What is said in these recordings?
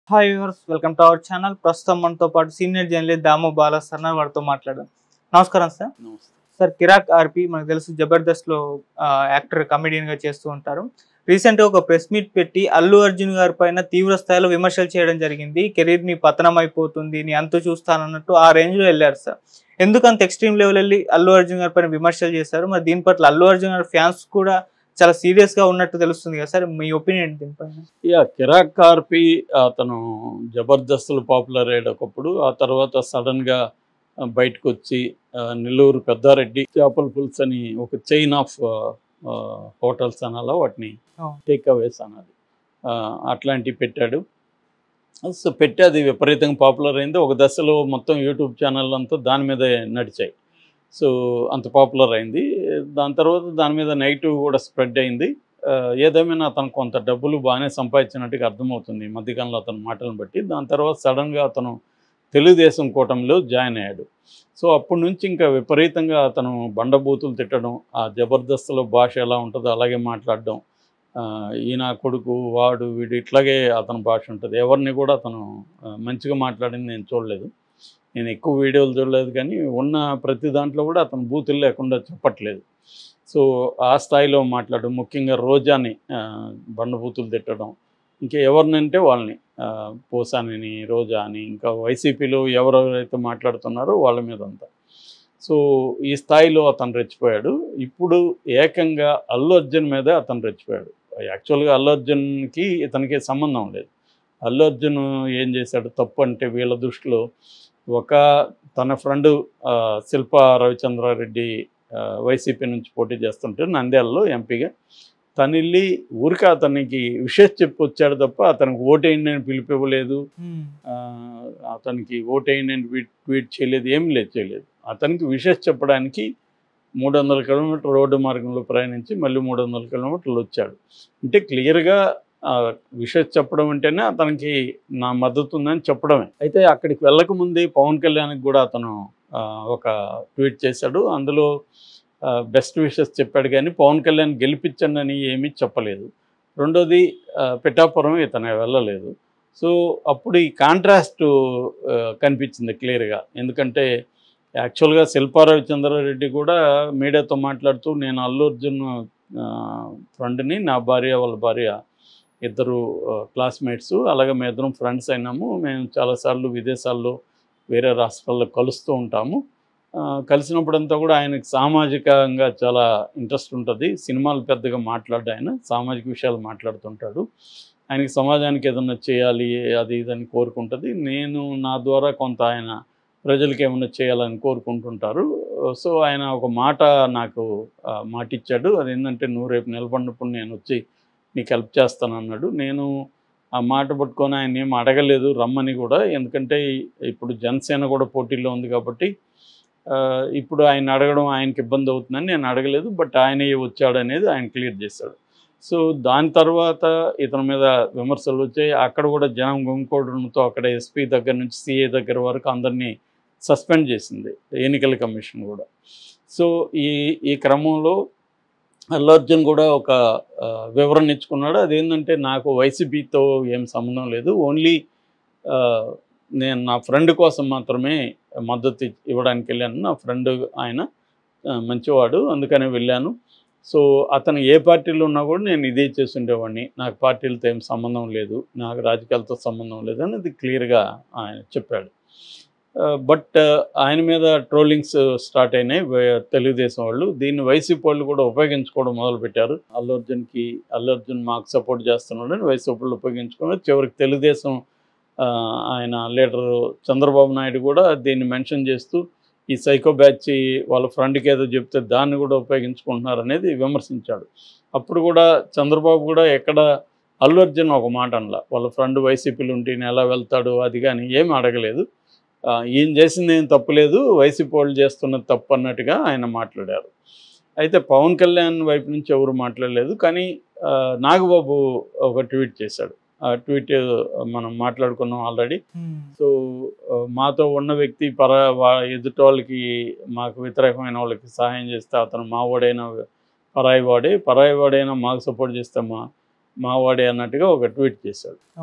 Hi viewers welcome to our channel ప్రస్తుతం మనతో పాటు senior journalist Damu Bala sir వారితో మాట్లాడదాం నమస్కారం సార్ సార్ కిరాక్ ఆర్పి మనకు తెలుసు జబర్దస్త్ లో యాక్టర్ కమెడియన్ గా చేస్తూ ఉంటారు రీసెంట్ గా ఒక ప్రెస్ మీట్ పెట్టి అల్లు అర్జున్ గారి పైన తీవ్ర స్థాయిలో విమర్శలు చేయడం జరిగింది కెరీర్ ని పతనం అయిపోతుంది నీ అంతు చూస్తానన్నట్టు ఆ రేంజ్ లో వెళ్ళారు సార్ ఎందుకు అంత ఎక్స్ట్రీమ్ లెవెల్ వెళ్ళి అల్లు అర్జున్ గారి పైన విమర్శలు చేశారు మరి దీని పట్ల అల్లు అర్జున్ గారి ఫ్యాన్స్ కూడా చాలా సీరియస్ గా ఉన్నట్టు తెలుస్తుంది కదా సార్ మీ ఒపీనియన్ దీనిపైన యా కిరాక్ కార్పి అతను జబర్దస్తులు పాపులర్ అయ్యేటప్పుడు ఆ తర్వాత సడన్గా బయటకు వచ్చి ఆ, నెల్లూరు పెద్దారెడ్డి చేపల పులుసు అని ఒక చైన్ ఆఫ్ హోటల్స్ అనాలా వాటిని అవును. టేక్ అవేస్ అన్నది ఆ, అట్లాంటివి పెట్టాడు సో పెట్టి అది విపరీతంగా పాపులర్ అయింది ఒక దశలో మొత్తం యూట్యూబ్ ఛానల్ అంతా దాని మీదే నడిచాయి సో అంత పాపులర్ అయింది దాని తర్వాత దాని మీద నెగిటివ్ కూడా స్ప్రెడ్ అయింది ఆ, ఏదేమైనా అతను కొంత డబ్బులు బాగానే సంపాదించినట్టుగా అర్థమవుతుంది ఈ మధ్యకాలంలో అతని మాటలను బట్టి దాని తర్వాత సడన్గా అతను తెలుగుదేశం కూటమిలో జాయిన్ అయ్యాడు సో అప్పటి నుంచి ఇంకా విపరీతంగా అతను బండబూతులు తిట్టడం ఆ జబర్దస్త్లో భాష ఎలా ఉంటుందో అలాగే మాట్లాడడం ఆ, ఈయన కొడుకు వాడు వీడు ఇట్లాగే అతని భాష ఉంటుంది ఎవరిని కూడా అతను ఆ, మంచిగా మాట్లాడింది నేను చూడలేదు నేను ఎక్కువ వీడియోలు చూడలేదు కానీ ఉన్న ప్రతి దాంట్లో కూడా అతను బూతులు లేకుండా చెప్పట్లేదు సో ఆ స్థాయిలో మాట్లాడడం ముఖ్యంగా రోజాని ఆ, బండబూతులు తిట్టడం ఇంకా ఎవరినంటే వాళ్ళని ఆ, పోసానిని రోజా అని ఇంకా వైసీపీలో ఎవరెవరైతే మాట్లాడుతున్నారో వాళ్ళ మీద అంతా సో ఈ స్థాయిలో అతను రెచ్చిపోయాడు ఇప్పుడు ఏకంగా అల్లు అర్జున్ మీద అతను రెచ్చిపోయాడు యాక్చువల్గా అల్లు అర్జున్కి ఇతనికి సంబంధం లేదు అల్లు అర్జున్ ఏం చేశాడు తప్పు అంటే వీళ్ళ దృష్టిలో ఒక తన ఫ్రెండ్ శిల్ప రవిచంద్రారెడ్డి ఆ, వైసీపీ నుంచి పోటీ చేస్తుంటే నంద్యాలలో ఎంపీగా తను వెళ్ళి ఊరికే అతనికి విషయం చెప్పి వచ్చాడు తప్ప అతనికి ఓటేయండి అని పిలిపివ్వలేదు ఆ, అతనికి ఓటేయండి అని ట్వీట్ ట్వీట్ చేయలేదు ఏం లేదు చేయలేదు అతనికి విషయం చెప్పడానికి మూడు వందల కిలోమీటర్ రోడ్డు మార్గంలో ప్రయాణించి మళ్ళీ మూడు వందల కిలోమీటర్లు వచ్చాడు అంటే క్లియర్గా విషయం చెప్పడం అంటేనే అతనికి నా మద్దతు ఉందని చెప్పడమే అయితే అక్కడికి వెళ్ళకముందే పవన్ కళ్యాణ్కి కూడా అతను ఆ, ఒక ట్వీట్ చేశాడు అందులో బెస్ట్ విషెస్ చెప్పాడు కానీ పవన్ కళ్యాణ్ గెలిపించండి అని ఏమీ చెప్పలేదు రెండోది ఆ, పిఠాపురం ఇతను వెళ్ళలేదు సో అప్పుడు ఈ కాంట్రాస్ట్ కనిపించింది క్లియర్గా ఎందుకంటే యాక్చువల్గా శిల్పా రవిచంద్రారెడ్డి కూడా మీడియాతో మాట్లాడుతూ నేను అల్లు అర్జున్ ఫ్రెండ్ని నా భార్య వాళ్ళ భార్య ఇద్దరు క్లాస్మేట్స్ అలాగే మేము ఇద్దరం ఫ్రెండ్స్ అయినాము మేము చాలాసార్లు విదేశాల్లో వేరే రాష్ట్రాల్లో కలుస్తూ ఉంటాము ఆ, కలిసినప్పుడంతా కూడా ఆయనకి సామాజికంగా చాలా ఇంట్రెస్ట్ ఉంటుంది సినిమాలు పెద్దగా మాట్లాడు ఆయన సామాజిక విషయాలు మాట్లాడుతుంటాడు ఆయనకి సమాజానికి ఏదన్నా చేయాలి అది ఇదని కోరుకుంటుంది నేను నా ద్వారా కొంత ఆయన ప్రజలకి ఏమైనా చేయాలని కోరుకుంటుంటారు సో ఆయన ఒక మాట నాకు ఆ, మాట ఇచ్చాడు అదేంటంటే నువ్వు రేపు నిలబడినప్పుడు నేను వచ్చి నీకు హెల్ప్ చేస్తాను అన్నాడు నేను ఆ మాట పట్టుకొని ఆయన ఏం అడగలేదు రమ్మని కూడా ఎందుకంటే ఇప్పుడు జనసేన కూడా పోటీలో ఉంది కాబట్టి ఆ, ఇప్పుడు ఆయన అడగడం ఆయనకి ఇబ్బంది అవుతుందని నేను అడగలేదు బట్ ఆయనే వచ్చాడు అనేది ఆయన క్లియర్ చేశాడు సో దాని తర్వాత ఇతని మీద విమర్శలు వచ్చాయి అక్కడ కూడా జనం గుమికోవడంతో అక్కడ ఎస్పీ దగ్గర నుంచి సిఏ దగ్గర వరకు అందరినీ సస్పెండ్ చేసింది ఎన్నికల కమిషన్ కూడా సో ఈ ఈ క్రమంలో అల్లు అర్జున్ కూడా ఒక ఆ, వివరణ ఇచ్చుకున్నాడు అదేంటంటే నాకు వైసీపీతో ఏం సంబంధం లేదు ఓన్లీ ఆ, నేను నా ఫ్రెండ్ కోసం మాత్రమే మద్దతు ఇ- ఇవ్వడానికి వెళ్ళాను నా ఫ్రెండ్ ఆయన ఆ, మంచివాడు అందుకనే వెళ్ళాను సో అతను ఏ పార్టీలో ఉన్నా కూడా నేను ఇదే చేసి ఉండేవాడిని నాకు పార్టీలతో ఏం సంబంధం లేదు నాకు రాజకీయాలతో సంబంధం లేదు అనేది క్లియర్గా ఆయన చెప్పాడు బట్ ఆయన మీద ట్రోలింగ్స్ స్టార్ట్ అయినాయి వే- తెలుగుదేశం వాళ్ళు దీన్ని వైసీపీ వాళ్ళు కూడా ఉపయోగించుకోవడం మొదలుపెట్టారు అల్లు అర్జున్కి అల్లు అర్జున్ మాకు సపోర్ట్ చేస్తున్నాడు అని వైసీపీ వాళ్ళు ఉపయోగించుకున్నారు చివరికి తెలుగుదేశం ఆ, ఆయన లీడర్ చంద్రబాబు నాయుడు కూడా దీన్ని మెన్షన్ చేస్తూ ఈ సైకో బ్యాచ్ వాళ్ళ ఫ్రెండ్కి ఏదో చెప్తే దాన్ని కూడా ఉపయోగించుకుంటున్నారు అనేది విమర్శించాడు అప్పుడు కూడా చంద్రబాబు కూడా ఎక్కడ అల్లు అర్జున్ ఒక మాట అనలా వాళ్ళ ఫ్రెండ్ వైసీపీలు ఉంటే ఈయన ఎలా వెళ్తాడు అది కానీ ఏమి అడగలేదు ఆ, ఈయన చేసింది ఏం తప్పులేదు వైసీపీ వాళ్ళు చేస్తున్నది తప్పు అన్నట్టుగా ఆయన మాట్లాడారు అయితే పవన్ కళ్యాణ్ వైపు నుంచి ఎవరు మాట్లాడలేదు కానీ ఆ, నాగబాబు ఒక ట్వీట్ చేశాడు ఆ ట్వీట్ మనం మాట్లాడుకున్నాం ఆల్రెడీ సో ఆ, మాతో ఉన్న వ్యక్తి పర వా- ఎదుటి వాళ్ళకి మాకు వ్యతిరేకమైన వాళ్ళకి సహాయం చేస్తే అతను మావాడైనా పరాయి వాడే పరాయి వాడైనా మాకు సపోర్ట్ చేస్తే మా మావాడే అన్నట్టుగా ఒక ట్వీట్ చేశాడు అవును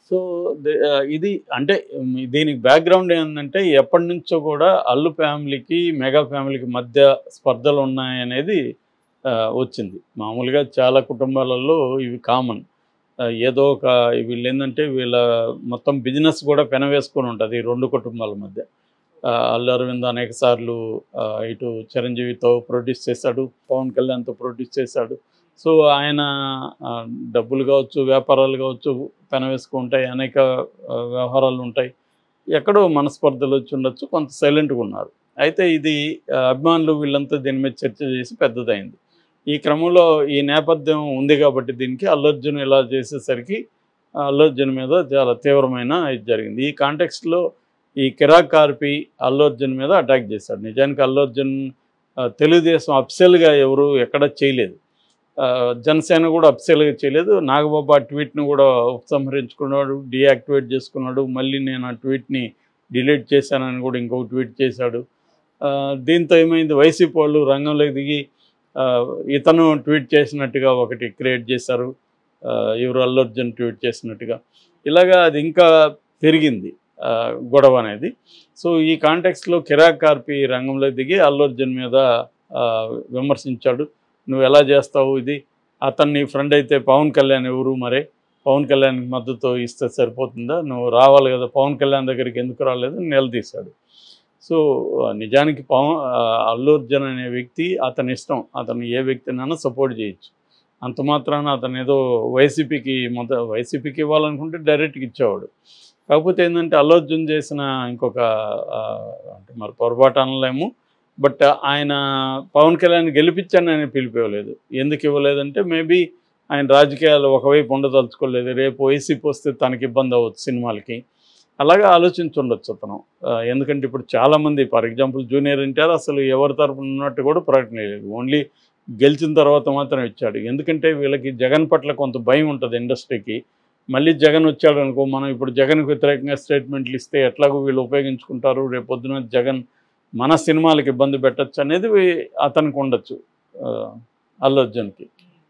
సో దే- ఆ, ఇది అంటే ఉమ్, దీనికి బ్యాక్గ్రౌండ్ ఏంటంటే ఎప్పటి నుంచో కూడా అల్లు ఫ్యామిలీకి మెగా ఫ్యామిలీకి మధ్య స్పర్ధలు ఉన్నాయనేది ఆ, వచ్చింది మామూలుగా చాలా కుటుంబాలలో ఇవి కామన్ ఏదో ఒక వీళ్ళు ఏంటంటే వీళ్ళ మొత్తం బిజినెస్ కూడా పెనవేసుకొని ఉంటుంది ఈ రెండు కుటుంబాల మధ్య ఆ, అల్లు అరవింద్ అనేక సార్లు ఆ, ఇటు చిరంజీవితో ప్రొడ్యూస్ చేశాడు పవన్ కళ్యాణ్తో ప్రొడ్యూస్ చేశాడు సో ఆయన ఆ, డబ్బులు కావచ్చు వ్యాపారాలు కావచ్చు పెనవేసుకుంటాయి అనేక ఆ, వ్యవహారాలు ఉంటాయి ఎక్కడో మనస్పర్ధలు వచ్చి ఉండొచ్చు కొంత సైలెంట్గా ఉన్నారు అయితే ఇది ఆ, అభిమానులు వీళ్ళంతా దీని మీద చర్చ చేసి పెద్దదైంది ఈ క్రమంలో ఈ నేపథ్యం ఉంది కాబట్టి దీనికి అల్లు అర్జున్ ఇలా చేసేసరికి ఆ, అల్లు అర్జున్ మీద చాలా తీవ్రమైన ఇది జరిగింది ఈ కాంటెక్స్ట్లో ఈ కిరాక్ కార్పి అల్లు అర్జున్ మీద అటాక్ చేశాడు నిజానికి అల్లు అర్జున్ ఆ, తెలుగుదేశం అప్సెల్గా ఎవరు ఎక్కడ చేయలేదు ఆ, జనసేన కూడా అప్సెల్గా చేయలేదు నాగబాబు ఆ ట్వీట్ని కూడా ఉపసంహరించుకున్నాడు డీయాక్టివేట్ చేసుకున్నాడు మళ్ళీ నేను ఆ ట్వీట్ని డిలీట్ చేశానని కూడా ఇంకొక ట్వీట్ చేశాడు ఆ, దీంతో ఏమైంది వైసీపీ వాళ్ళు రంగంలోకి దిగి ఆ, ఇతను ట్వీట్ చేసినట్టుగా ఒకటి క్రియేట్ చేశారు ఆ, ఎవరు అల్లు అర్జున్ ట్వీట్ చేసినట్టుగా ఇలాగా అది ఇంకా పెరిగింది ఆ, గొడవ అనేది సో ఈ కాంటెక్స్లో కిరాక్ కార్పి రంగంలో దిగి అల్లు అర్జున్ మీద ఆ, విమర్శించాడు నువ్వు ఎలా చేస్తావు ఇది అతన్ని ఫ్రెండ్ అయితే పవన్ కళ్యాణ్ ఎవరు మరే పవన్ కళ్యాణ్కి మద్దతు ఇస్తే సరిపోతుందా నువ్వు రావాలి కదా పవన్ కళ్యాణ్ దగ్గరికి ఎందుకు రాలేదు అని నిలదీశాడు సో ఆ, నిజానికి పవన్ ఆ, అల్లు అర్జున్ అనే వ్యక్తి అతని ఇష్టం అతను ఏ వ్యక్తినైనా సపోర్ట్ చేయొచ్చు అంత మాత్రాన అతను ఏదో వైసీపీకి మొద వైసీపీకి ఇవ్వాలనుకుంటే డైరెక్ట్గా ఇచ్చేవాడు కాకపోతే ఏంటంటే అల్లు అర్జున్ చేసిన ఇంకొక ఆ, అంటే మరి పొరపాటు అనలేము బట్ ఆయన పవన్ కళ్యాణ్ గెలిపించాను ఆయన పిలిపివ్వలేదు ఎందుకు ఇవ్వలేదంటే మేబీ ఆయన రాజకీయాలు ఒకవైపు ఉండదలుచుకోలేదు రేపు వైసీపీ వస్తే తనకి ఇబ్బంది అవ్వచ్చు సినిమాలకి అలాగే ఆలోచించుండొచ్చు అతను ఆ, ఎందుకంటే ఇప్పుడు చాలామంది ఫర్ ఎగ్జాంపుల్ జూనియర్ ఎన్టీఆర్ అసలు ఎవరి తరపున ఉన్నట్టు కూడా ప్రకటన లేదు ఓన్లీ గెలిచిన తర్వాత మాత్రం ఇచ్చాడు ఎందుకంటే వీళ్ళకి జగన్ పట్ల కొంత భయం ఉంటుంది ఇండస్ట్రీకి మళ్ళీ జగన్ వచ్చాడు అనుకో మనం ఇప్పుడు జగన్కి వ్యతిరేకంగా స్టేట్మెంట్లు ఇస్తే ఎట్లాగో వీళ్ళు ఉపయోగించుకుంటారు రేపు పొద్దున జగన్ మన సినిమాలకు ఇబ్బంది పెట్టచ్చు అనేది వీ- అతనికి ఉండొచ్చు ఆ, అల్లు అర్జున్కి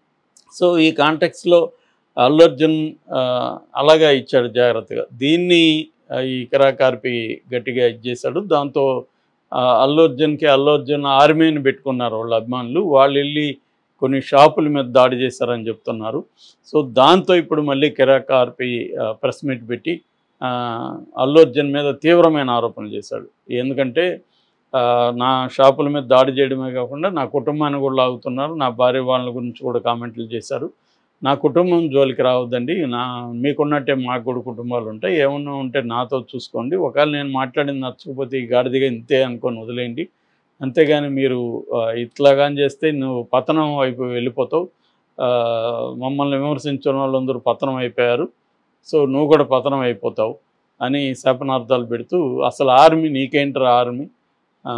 సో ఈ కాంటెక్స్లో అల్లు అర్జున్ ఆ, అలాగా ఇచ్చాడు జాగ్రత్తగా దీన్ని ఆ, ఈ కిరాకార్పి గట్టిగా ఇది చేశాడు దాంతో ఆ, అల్లు అర్జున్కి అల్లు అర్జున్ ఆర్మీని పెట్టుకున్నారు వాళ్ళ అభిమానులు వాళ్ళు వెళ్ళి కొన్ని షాపుల మీద దాడి చేశారని చెప్తున్నారు సో దాంతో ఇప్పుడు మళ్ళీ కిరాకార్పి ప్రెస్ మీట్ పెట్టి ఆ, అల్లు అర్జున్ మీద తీవ్రమైన ఆరోపణలు చేశాడు ఎందుకంటే ఆ, నా షాపుల మీద దాడి చేయడమే కాకుండా నా కుటుంబాన్ని కూడా లాగుతున్నారు నా భార్య వాళ్ళ గురించి కూడా కామెంట్లు చేశారు నా కుటుంబం జోలికి రావద్దండి నా మీకున్నట్టే మాకు కూడా కుటుంబాలు ఉంటాయి ఏమన్నా ఉంటే నాతో చూసుకోండి ఒకవేళ నేను మాట్లాడింది నచ్చకపోతే ఈ గాడిదిగా ఇంతే అనుకొని వదిలేయండి అంతేగాని మీరు ఆ, ఇట్లాగాని చేస్తే నువ్వు పతనం వైపు వెళ్ళిపోతావు ఆ, మమ్మల్ని విమర్శించిన వాళ్ళందరూ పతనం అయిపోయారు సో నువ్వు కూడా పతనం అయిపోతావు అని శాపనార్థాలు పెడుతూ అసలు ఆర్మీ నీకేంటరా ఆర్మీ ఆ,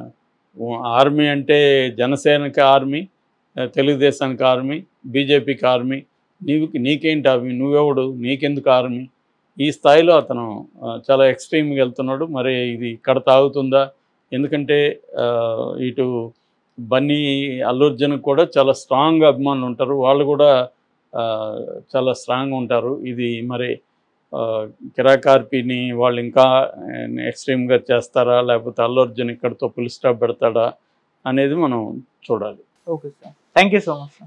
ఆర్మీ అంటే జనసేనకి ఆర్మీ ఆ, తెలుగుదేశానికి ఆర్మీ బీజేపీకి ఆర్మీ నీవు నీకేంటి ఆర్మీ నువ్వెవడు నీకెందుకు ఆర్మీ ఈ స్థాయిలో అతను ఆ, చాలా ఎక్స్ట్రీమ్గా వెళ్తున్నాడు మరి ఇది ఇక్కడ తాగుతుందా ఎందుకంటే ఆ, ఇటు బన్నీ అల్లు అర్జున్కి కూడా చాలా స్ట్రాంగ్ అభిమానులు ఉంటారు వాళ్ళు కూడా ఆ, చాలా స్ట్రాంగ్ ఉంటారు ఇది మరి ఆ, కిరాకార్పిని వాళ్ళు ఇంకా ఎక్స్ట్రీమ్గా చేస్తారా లేకపోతే అల్లు అర్జున్ ఇక్కడితో పులి స్టాప్ పెడతాడా అనేది మనం చూడాలి okay sir thank you so much sir